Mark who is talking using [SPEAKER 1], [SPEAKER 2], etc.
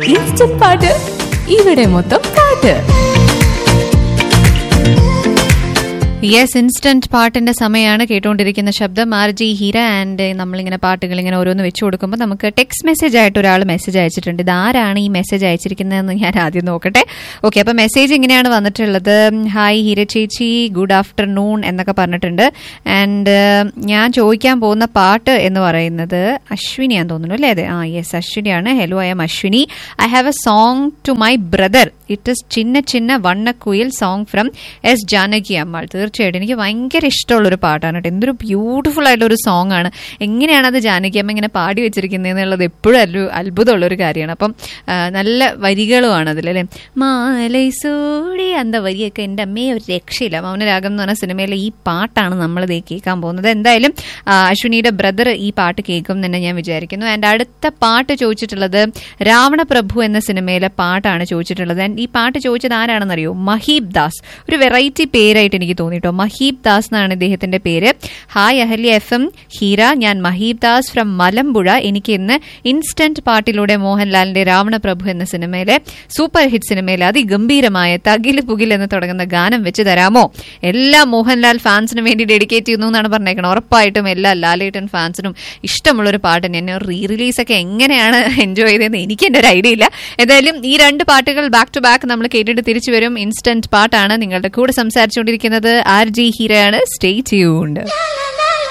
[SPEAKER 1] instant പാട്ട് ഇവിടെ മൊത്തം പാട്ട്
[SPEAKER 2] യെസ് ഇൻസ്റ്റന്റ് പാട്ടിന്റെ സമയമാണ് കേട്ടുകൊണ്ടിരിക്കുന്ന ശബ്ദം ആർ ജി ഹീര ആൻഡ് നമ്മളിങ്ങനെ പാട്ടുകൾ ഇങ്ങനെ ഓരോന്ന് വെച്ചു കൊടുക്കുമ്പോൾ നമുക്ക് ടെക്സ്റ്റ് മെസ്സേജ് ആയിട്ട് ഒരാൾ മെസ്സേജ് അയച്ചിട്ടുണ്ട് ഇത് ആരാണ് ഈ മെസ്സേജ് അയച്ചിരിക്കുന്നതെന്ന് ഞാൻ ആദ്യം നോക്കട്ടെ ഓക്കെ അപ്പൊ മെസ്സേജ് ഇങ്ങനെയാണ് വന്നിട്ടുള്ളത് ഹായ് ഹീര ചേച്ചി ഗുഡ് ആഫ്റ്റർനൂൺ എന്നൊക്കെ പറഞ്ഞിട്ടുണ്ട് ആൻഡ് ഞാൻ ചോദിക്കാൻ പോകുന്ന പാട്ട് എന്ന് പറയുന്നത് അശ്വിനിയാന്ന് തോന്നുന്നു അല്ലേ അതെ ആ യെസ് അശ്വിനിയാണ് hello I'm Ashwini I have a song to my brother it is Chinna Chinna Vannakkuyil song from S Janaki Ammal തീർച്ചയായിട്ടും എനിക്ക് ഭയങ്കര ഇഷ്ടമുള്ളൊരു പാട്ടാണ് കേട്ടോ എന്തൊരു ബ്യൂട്ടിഫുൾ ആയിട്ടുള്ള ഒരു സോങ് ആണ് എങ്ങനെയാണ് അത് ജാനകി അമ്മ ഇങ്ങനെ പാടി വെച്ചിരിക്കുന്നത് എന്നുള്ളത് എപ്പോഴും ഒരു അത്ഭുതമുള്ള ഒരു കാര്യമാണ് അപ്പം ആ, നല്ല വരികളുമാണ് അതിൽ അല്ലേ മാലൈ സൂടി അന്ത വരിയൊക്കെ എൻ്റെ അമ്മയെ ഒരു രക്ഷയില്ല മൗനരാഗം എന്ന് പറഞ്ഞ സിനിമയിലെ ഈ പാട്ടാണ് നമ്മൾ ദേ കേൾക്കാൻ പോകുന്നത് എന്തായാലും ആ, അശ്വിനിയുടെ ബ്രദർ ഈ പാട്ട് കേൾക്കും എന്ന് തന്നെ ഞാൻ വിചാരിക്കുന്നു ആൻഡ് അടുത്ത പാട്ട് ചോദിച്ചിട്ടുള്ളത് രാവണപ്രഭു എന്ന സിനിമയിലെ പാട്ടാണ് ചോദിച്ചിട്ടുള്ളത് ആൻഡ് ഈ പാട്ട് ചോദിച്ചത് ആരാണെന്നറിയോ മഹീബ് ദാസ് ഒരു വെറൈറ്റി പേരായിട്ട് എനിക്ക് തോന്നിട്ടോ മഹീബ് ദാസ് എന്നാണ് ഇദ്ദേഹത്തിന്റെ പേര് ഹായ് അഹല്യ എഫ് എം ഹീര ഞാൻ മഹീബ് ദാസ് ഫ്രം മലമ്പുഴ എനിക്ക് ഇന്ന് ഇൻസ്റ്റന്റ് പാട്ടിലൂടെ മോഹൻലാലിന്റെ രാവണപ്രഭു എന്ന സിനിമയിലെ സൂപ്പർ ഹിറ്റ് സിനിമയിലെ അതിഗംഭീരമായ തകില് പുകിൽ എന്ന് തുടങ്ങുന്ന ഗാനം വെച്ച് തരാമോ എല്ലാ മോഹൻലാൽ ഫാൻസിനും വേണ്ടി ഡെഡിക്കേറ്റ് ചെയ്യുന്നു എന്നാണ് പറഞ്ഞേക്കണം ഉറപ്പായിട്ടും എല്ലാ ലാലേട്ടൻ ഫാൻസിനും ഇഷ്ടമുള്ളൊരു പാട്ട് ഞാൻ റീ റിലീസ് ഒക്കെ എങ്ങനെയാണ് എൻജോയ് ചെയ്തതെന്ന് എനിക്ക് എൻ്റെ ഒരു ഐഡിയ ഇല്ല എന്തായാലും ഈ രണ്ട് പാട്ടുകൾ ബാക്ക് ടു ബാക്ക് നമ്മൾ കേട്ടിട്ട് തിരിച്ചു വരും ഇൻസ്റ്റന്റ് പാട്ടാണ് നിങ്ങളുടെ കൂടെ സംസാരിച്ചുകൊണ്ടിരിക്കുന്നത് ആർ ജി ഹീരയാണ് സ്റ്റേ ട്യൂൺഡ്